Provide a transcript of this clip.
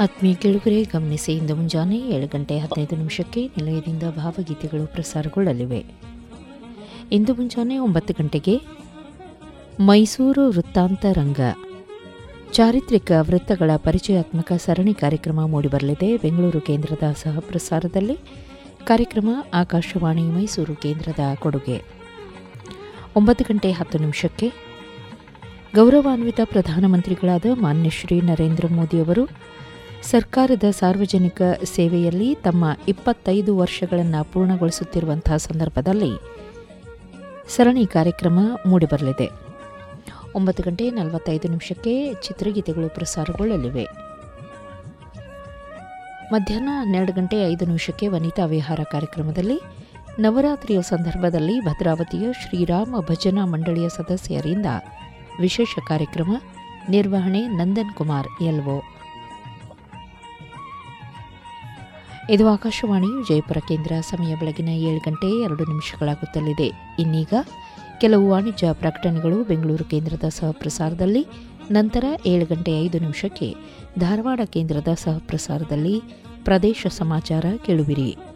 ಆತ್ಮೀಯ ಕೆಳುಗರೆ ಗಮನಿಸಿ ಇಂದು ಮುಂಜಾನೆ ಏಳು ಗಂಟೆ ಹದಿನೈದು ನಿಮಿಷಕ್ಕೆ ನಿಲಯದಿಂದ ಭಾವಗೀತೆಗಳು ಪ್ರಸಾರಗೊಳ್ಳಲಿವೆ ಇಂದು ಮುಂಜಾನೆ ಒಂಬತ್ತು ಗಂಟೆಗೆ ಮೈಸೂರು ವೃತ್ತಾಂತ ರಂಗ ಚಾರಿತ್ರಿಕ ವೃತ್ತಗಳ ಪರಿಚಯಾತ್ಮಕ ಸರಣಿ ಕಾರ್ಯಕ್ರಮ ಮೂಡಿಬರಲಿದೆ ಬೆಂಗಳೂರು ಕೇಂದ್ರದ ಸಹ ಪ್ರಸಾರದಲ್ಲಿ ಕಾರ್ಯಕ್ರಮ ಆಕಾಶವಾಣಿ ಮೈಸೂರು ಕೇಂದ್ರದ ಕೊಡುಗೆ ಒಂಬತ್ತು ಗಂಟೆ ಹತ್ತು ನಿಮಿಷಕ್ಕೆ ಗೌರವಾನ್ವಿತ ಪ್ರಧಾನಮಂತ್ರಿಗಳಾದ ಮಾನ್ಯ ಶ್ರೀ ನರೇಂದ್ರ ಮೋದಿಯವರು ಸರ್ಕಾರದ ಸಾರ್ವಜನಿಕ ಸೇವೆಯಲ್ಲಿ ತಮ್ಮ ಇಪ್ಪತ್ತೈದು ವರ್ಷಗಳನ್ನು ಪೂರ್ಣಗೊಳಿಸುತ್ತಿರುವಂತಹ ಸಂದರ್ಭದಲ್ಲಿ ಸರಣಿ ಕಾರ್ಯಕ್ರಮ ಮೂಡಿಬರಲಿದೆ ಒಂಬತ್ತು ಗಂಟೆ ನಲವತ್ತೈದು ನಿಮಿಷಕ್ಕೆ ಚಿತ್ರಗೀತೆಗಳು ಪ್ರಸಾರಗೊಳ್ಳಲಿವೆ ಮಧ್ಯಾಹ್ನ ಹನ್ನೆರಡು ಗಂಟೆ ಐದು ನಿಮಿಷಕ್ಕೆ ವನಿತಾ ವಿಹಾರ ಕಾರ್ಯಕ್ರಮದಲ್ಲಿ ನವರಾತ್ರಿಯ ಸಂದರ್ಭದಲ್ಲಿ ಭದ್ರಾವತಿಯ ಶ್ರೀರಾಮ ಭಜನಾ ಮಂಡಳಿಯ ಸದಸ್ಯರಿಂದ ವಿಶೇಷ ಕಾರ್ಯಕ್ರಮ ನಿರ್ವಹಣೆ ನಂದನ್ ಕುಮಾರ್ ಎಲ್ಒ ಇದು ಆಕಾಶವಾಣಿಯು ಜಯಪುರ ಕೇಂದ್ರ ಸಮಯ ಬೆಳಗಿನ ಏಳು ಗಂಟೆ ಎರಡು ನಿಮಿಷಗಳಾಗುತ್ತಲಿದೆ ಇನ್ನೀಗ ಕೆಲವು ವಾಣಿಜ್ಯ ಪ್ರಕಟಣೆಗಳು ಬೆಂಗಳೂರು ಕೇಂದ್ರದ ಸಹ ಪ್ರಸಾರದಲ್ಲಿ ನಂತರ ಏಳು ಗಂಟೆ ಐದು ನಿಮಿಷಕ್ಕೆ ಧಾರವಾಡ ಕೇಂದ್ರದ ಸಹ ಪ್ರಸಾರದಲ್ಲಿ ಪ್ರದೇಶ ಸಮಾಚಾರ ಕೇಳುವಿರಿ